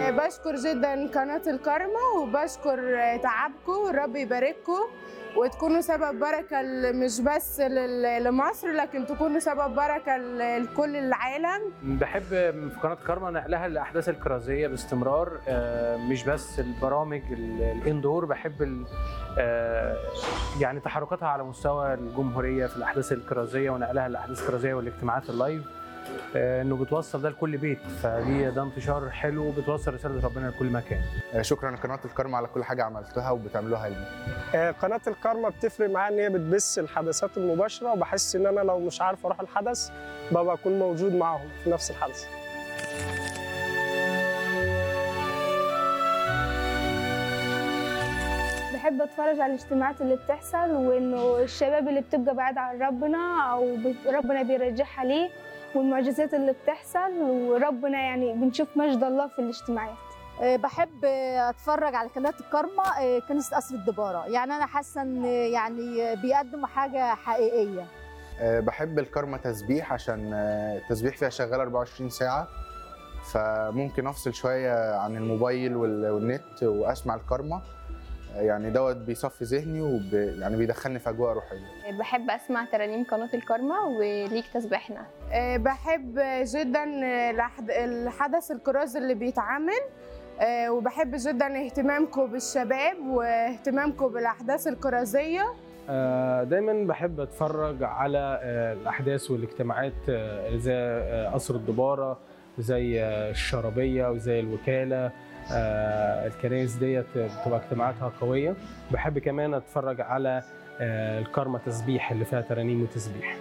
آه، بشكر جدا قناة الكرمة وبشكر آه، تعبكم رب يبارككم وتكونوا سبب بركة ل- مش بس لل- لمصر لكن تكونوا سبب بركة ل- لكل العالم بحب في قناه كارما نقلها الاحداث الكرازيه باستمرار آه، مش بس البرامج ال- الاندور بحب ال- آه، يعني تحركاتها على مستوى الجمهوريه في الاحداث الكرازيه ونقلها الاحداث الكرازيه والاجتماعات اللايف آه، انه بتوصل ده لكل بيت فدي ده انتشار حلو وبتوصل رساله ربنا لكل مكان آه، شكرا لقناه الكرم على كل حاجه عملتوها وبتعملوها لي آه، قناة الكارما بتفرق معايا إن هي بتبث الحدثات المباشرة وبحس إن أنا لو مش عارف أروح الحدث ببقى أكون موجود معاهم في نفس الحدث. بحب اتفرج على الاجتماعات اللي بتحصل وانه الشباب اللي بتبقى بعيد عن ربنا او بت- ربنا بيرجعها ليه والمعجزات اللي بتحصل وربنا يعني بنشوف مجد الله في الاجتماعات آه، بحب آه، اتفرج على قناه الكرمة آه، كنيسه قصر الدباره يعني انا حاسه ان آه، يعني بيقدموا حاجه حقيقيه آه، بحب الكرمة تسبيح عشان آه، التسبيح فيها شغال 24 ساعة فممكن أفصل شوية عن الموبايل وال- والنت وأسمع الكرمة آه، يعني دوت بيصفي ذهني وب... يعني بيدخلني في أجواء روحية بحب اسمع ترانيم قناه الكارما وليك تسبيحنا آه، بحب جدا آه، الأحد- الحدث الكراز اللي بيتعمل آه، وبحب جدا اهتمامكم بالشباب واهتمامكم بالأحداث الكرازية آه، دايما بحب اتفرج على آه، الاحداث والاجتماعات آه، زي آه، قصر الدباره زي آه، الشرابيه وزي الوكاله آه، الكنائس ديت بتبقى اجتماعاتها قويه بحب كمان اتفرج على آه، الكارما تسبيح اللي فيها ترانيم وتسبيح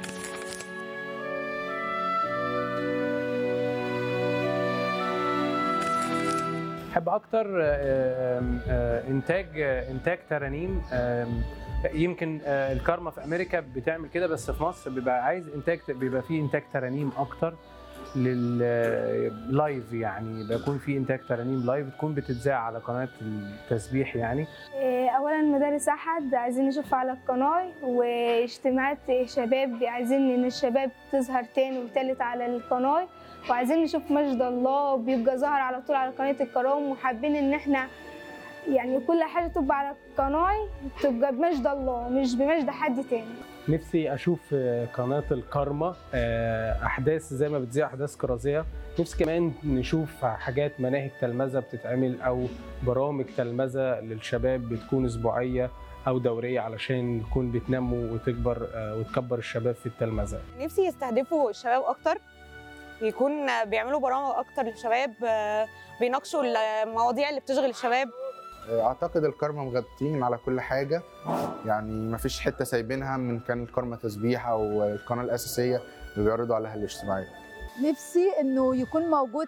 بحب اكتر آه، آم، آه، انتاج آه، انتاج ترانيم آم، يمكن آه، الكارما في امريكا بتعمل كده بس في مصر بيبقى عايز انتاج بيبقى فيه انتاج ترانيم اكتر لللايف يعني بيكون في انتاج ترانيم لايف تكون بتتذاع على قناه التسبيح يعني إيه، اولا مدارس احد عايزين نشوفها على القناه واجتماعات شباب عايزين ان الشباب تظهر تاني وتالت على القناه وعايزين نشوف مجد الله بيبقى ظاهر على طول على قناه الكرام وحابين ان احنا يعني كل حاجه تبقى على القناه تبقى بمجد الله مش بمجد حد تاني نفسي اشوف آه، قناه الكارما آه، احداث زي ما بتذيع احداث كرازيه نفسي كمان نشوف حاجات مناهج تلمذه بتتعمل او برامج تلمذه للشباب بتكون اسبوعيه او دوريه علشان نكون بتنمو وتكبر آه، وتكبر الشباب في التلمذه نفسي يستهدفوا الشباب اكتر يكون بيعملوا برامج اكتر للشباب آه، بيناقشوا المواضيع اللي بتشغل الشباب آه، أعتقد الكرمة مغطين على كل حاجة يعني مفيش حتة سايبينها من كان الكرمة تسبيح أو القناة الأساسية اللي بيعرضوا عليها الاجتماعات نفسي انه يكون موجود